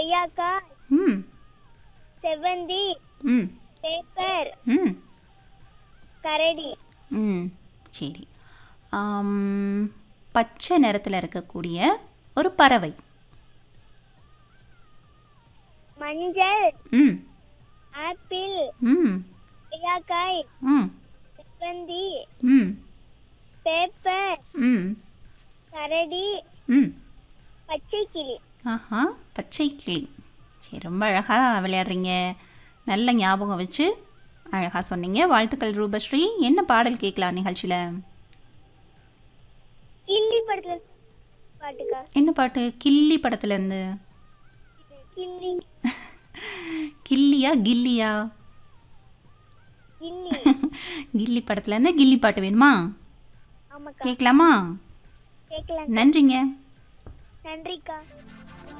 கொய்யாக்காய் ம் செவ்வந்தி ம் பேப்பர் ம் கரடி ம் சரி ஆம், பச்சை நிறத்தில் இருக்கக்கூடிய ஒரு பறவை மஞ்சள் ம் ஆப்பிள் ம் கொய்யாக்காய் ம் செவ்வந்தி ம் பேப்பர் ம் கரடி ம் பச்சை கிளி ஆஹா பச்சை கிளி சரி ரொம்ப அழகாக விளையாடுறீங்க நல்ல ஞாபகம் வச்சு அழகாக சொன்னீங்க வாழ்த்துக்கள் ரூபஸ்ரீ என்ன பாடல் கேட்கலாம் நிகழ்ச்சியில் கில்லி படத்துல பாட்டுக்கா என்ன பாட்டு கில்லி படத்துலேருந்து கில்லி கில்லியா கில்லியா கில்லி கில்லி படத்துலேருந்து கில்லி பாட்டு வேணுமா ஆமாக்கா கேட்கலாமா கேட்கலாம் நன்றிங்க நன்றிக்கா